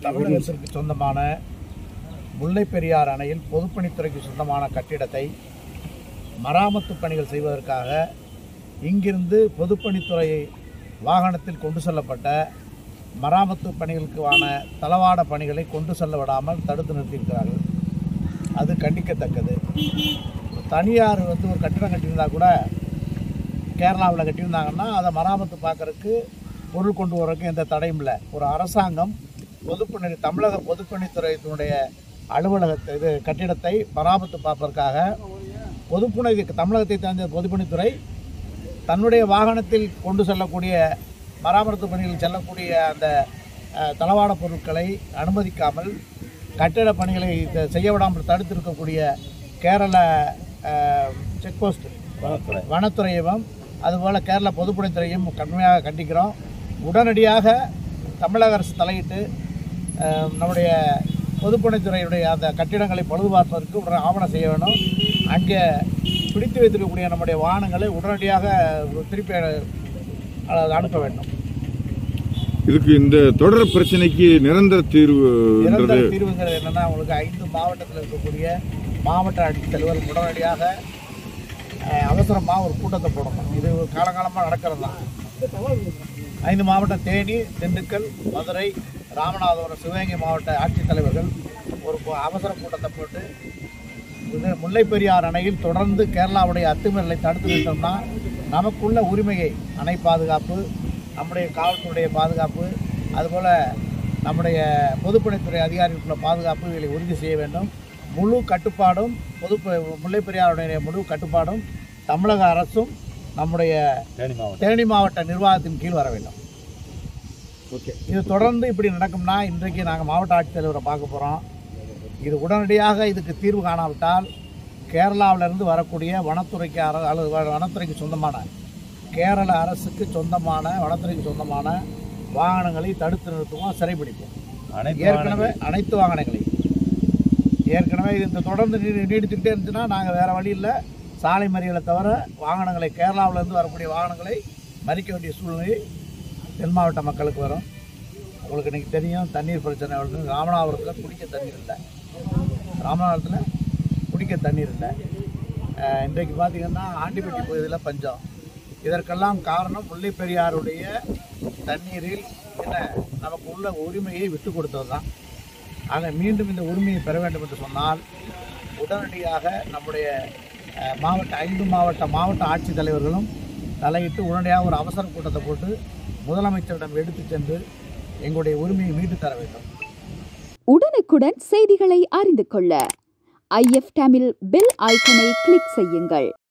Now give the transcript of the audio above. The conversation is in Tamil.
தமிழகத்திற்கு சொந்தமான முல்லை பெரியார் அணையில் பொதுப்பணித்துறைக்கு சொந்தமான கட்டிடத்தை மராமத்து பணிகள் செய்வதற்காக இங்கிருந்து பொதுப்பணித்துறை வாகனத்தில் கொண்டு செல்லப்பட்ட மராமத்து பணிகளுக்கான தளவாட பணிகளை கொண்டு செல்ல விடாமல் தடுத்து நிறுத்தியிருக்கிறார்கள் அது கண்டிக்கத்தக்கது தனியார் வந்து ஒரு கட்டிடம் கட்டியிருந்தா கூட கேரளாவில் கட்டியிருந்தாங்கன்னா அதை மராமத்து பார்க்கறதுக்கு பொருள் கொண்டு வரதுக்கு எந்த தடையும் இல்லை ஒரு அரசாங்கம் பொதுப்பணி தமிழக பொதுப்பணித்துறையினுடைய அலுவலகத்தை இது கட்டிடத்தை மராமத்து பார்ப்பதற்காக பொதுப்பணி தமிழகத்தை சார்ந்த பொதுப்பணித்துறை தன்னுடைய வாகனத்தில் கொண்டு செல்லக்கூடிய மராமத்து பணிகளில் செல்லக்கூடிய அந்த அஹ், தளவாட பொருட்களை அனுமதிக்காமல் கட்டிட பணிகளை இத- செய்ய விடாமல் தடுத்து இருக்கக்கூடிய கேரள செக் போஸ்ட் வனத்துறையும் அதுபோல் கேரள பொதுப்பணித்துறையும் கடுமையாக கண்டிக்கிறோம் உடனடியாக தமிழக அரசு தலையிட்டு அஹ், நம்முடைய பொதுப்பணித்துறையுடைய அந்த கட்டிடங்களை பழுது பார்ப்பதற்கு உடனே ஆவணம் செய்ய வேண்டும் அங்கே பிடித்து வைத்திருக்கக்கூடிய நம்முடைய வாகனங்களை உடனடியாக திருப்பி அஹ், அனுப்ப வேண்டும் இதுக்கு இந்த தொடர் பிரச்சனைக்கு நிரந்தர தீர்வுன்றது நிரந்தர தீர்வுங்கிறது என்னன்னா உங்களுக்கு ஐந்து மாவட்டத்தில் இருக்கக்கூடிய மாவட்ட ஆட்சித்தலைவர் உடனடியாக அஹ், அவசரமாக ஒரு கூட்டத்தை போடணும் இது காலகாலமாக நடக்கிறது தான் ஐந்து மாவட்டம் தேனி திண்டுக்கல் மதுரை ராமநாதபுரம் சிவகங்கை மாவட்ட ஆட்சித்தலைவர்கள் ஒரு கு- அவசர கூட்டத்தை போட்டு இது முல்லை பெரியார் அணையில் தொடர்ந்து கேரளாவுடைய அத்துமீறலை தடுத்து நிறுத்தோம்னா நமக்குள்ள உரிமையை அணை பாதுகாப்பு நம்முடைய காவல்துறையுடைய பாதுகாப்பு அதுபோல் நம்முடைய பொதுப்பணித்துறை அதிகாரிகளுக்குள்ள பாதுகாப்பு இதை உறுதி செய்ய வேண்டும் முழு கட்டுப்பாடும் பொது முல்லை பெரியாருடைய முழு கட்டுப்பாடும் தமிழக அரசும் நம்முடைய தேனி மாவட்ட நிர்வாகத்தின் கீழ் வர வேண்டும் ஓகே இது தொடர்ந்து இப்படி நடக்கும்னா இன்றைக்கு நாங்கள் மாவட்ட ஆட்சித்தலைவரை பார்க்க போகிறோம் இது உடனடியாக இதுக்கு தீர்வு காணாவிட்டால் கேரளாவிலிருந்து வரக்கூடிய வனத்துறைக்கு அர அல்லது வ- வனத்துறைக்கு சொந்தமான கேரள அரசுக்கு சொந்தமான வனத்துறைக்கு சொந்தமான வாகனங்களை தடுத்து நிறுத்துவோம் சிறைப்பிடிப்போம் ஏற்கனவே அனைத்து வாகனங்களையும் ஏற்கனவே இது இந்த தொடர்ந்து நீ நீடித்துக்கிட்டே இருந்துச்சுன்னா நாங்கள் வேறு வழி இல்லை சாலை மறியலை தவிர வாகனங்களை கேரளாவிலேருந்து வரக்கூடிய வாகனங்களை மறிக்க வேண்டிய சூழ்நிலை தென் மாவட்ட மக்களுக்கு வரும் உங்களுக்கு இன்றைக்கி தெரியும் தண்ணீர் பிரச்சனை வருது ராமநாதபுரத்தில் குடிக்க தண்ணீர் இல்லை ராமநாதபுரத்தில் குடிக்க தண்ணீர் இல்லை அஹ் இன்றைக்கு பார்த்தீங்கன்னா ஆண்டிப்பட்டி பகுதியில் பஞ்சம் இதற்கெல்லாம் காரணம் முல்லை பெரியாருடைய தண்ணீரில் என்ன நமக்கு உள்ள உரிமையை விட்டு கொடுத்தது தான் ஆக மீண்டும் இந்த உரிமையை பெற வேண்டும் என்று சொன்னால் உடனடியாக நம்முடைய அஹ், மாவட்ட ஐந்து மாவட்ட மாவட்ட ஆட்சித்தலைவர்களும் தலையிட்டு உடனடியாக ஒரு அவசர கூட்டத்தை போட்டு முதலமைச்சரிடம் எடுத்துச் சென்று எங்களுடைய உரிமையை மீட்டு தர வேண்டும் உடனுக்குடன் செய்திகளை அறிந்து கொள்ள ஐஎஃப் தமிழ் பெல் ஐக்கனை கிளிக் செய்யுங்கள்